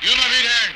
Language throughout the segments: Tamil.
யுமவீரன்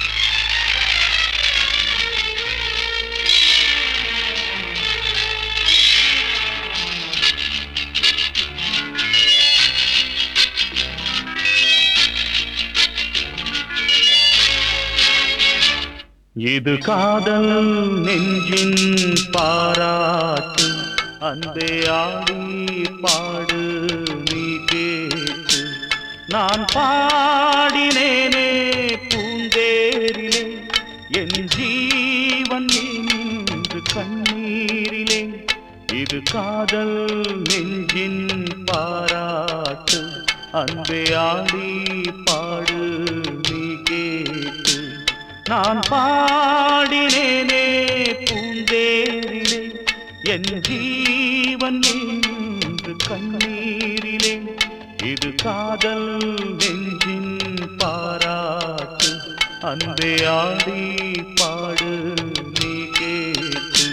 இது காதல் நெஞ்சின் பாராட்டு அன்பே ஆடி பாடு நீ கேட்டு நான் பாடினேனே பூந்தேரிலே என் ஜீவன் நின்று கண்ணீரிலே இது காதல் நெஞ்சின் பாராட்டு அன்பே ஆடி பாடு நீ கேட்டு நான் பாடினேனே பூந்தேரிலே என் ஜீவன் என்று கண்ணீரிலே இது காதல் நெஞ்சின் பாராட்டு அன்பே ஆடி பாடு நீ கேட்டு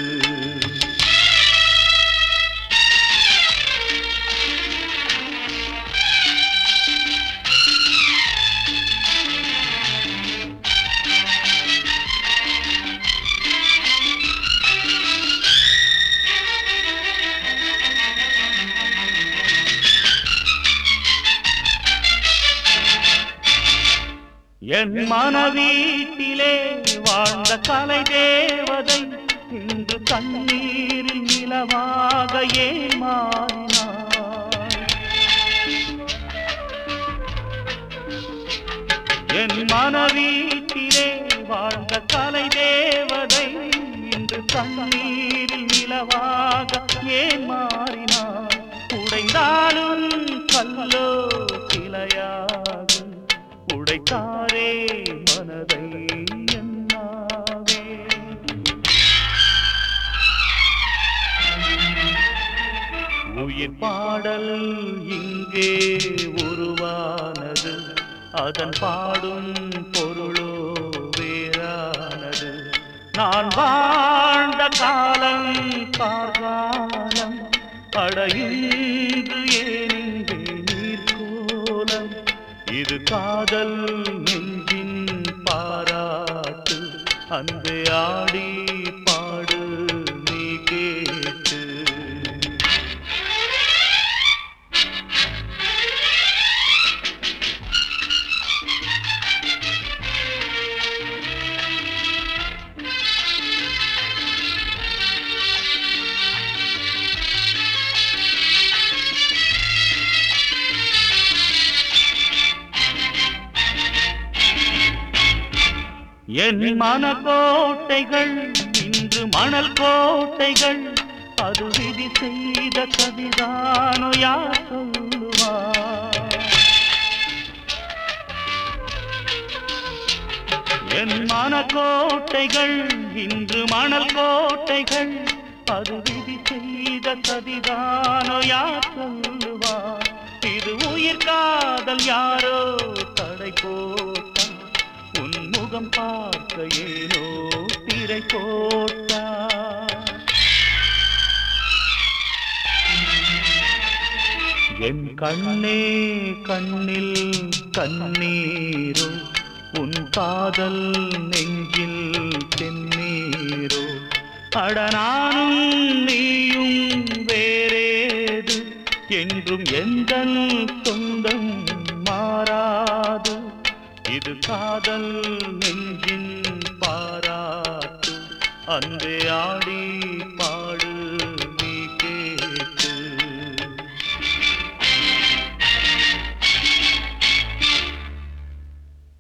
என் மனவீட்டிலே வாழ்ந்த கலை தேவதை இன்று கண்ணீரில் நிலவாக ஏமாறினார் என் மனவீட்டிலே வாழ்ந்த கலை தேவதை இன்று கண்ணீரில் நிலவாக ஏன் மாறினார் உடைந்தாலும் கல்லோ சிலையாகும் உடைத்தாரே மனதை என்னாவே உயிர் பாடல் இங்கே உருவானது அதன் பாடும் பொருளோ வேறானது நான் வாழ்ந்த காலம் காலம் அடையின்று ஏனிங்கே நீர்கோலம் இது காதல் நெஞ்சின் பாராட்டு அன்பே ஆடி பாடு நீ கேட்டு என் மனக்கோட்டைகள் இன்று மணல் கோட்டைகள் அது விதி செய்த கதிதானோ யார் சொல்லுவார் என் மனக்கோட்டைகள் இன்று மணல் கோட்டைகள் அது விதி செய்த கதிதானோ யார் சொல்லுவார் இது உயிர் காதல் யாரோ தடை போட்டார் உன் முகம் பார்க்க ஏனோ திரை போட்டார் என் கண்ணே கண்ணில் கண்ணீரோ உன் காதல் நெஞ்சில் தென்னீரோ அடனானும் நீயும் வேறேது என்றும் எந்த சொந்தம் மாறாது இது காதல் நெஞ்சின் பாராட்டு அன்பே ஆடி பாடு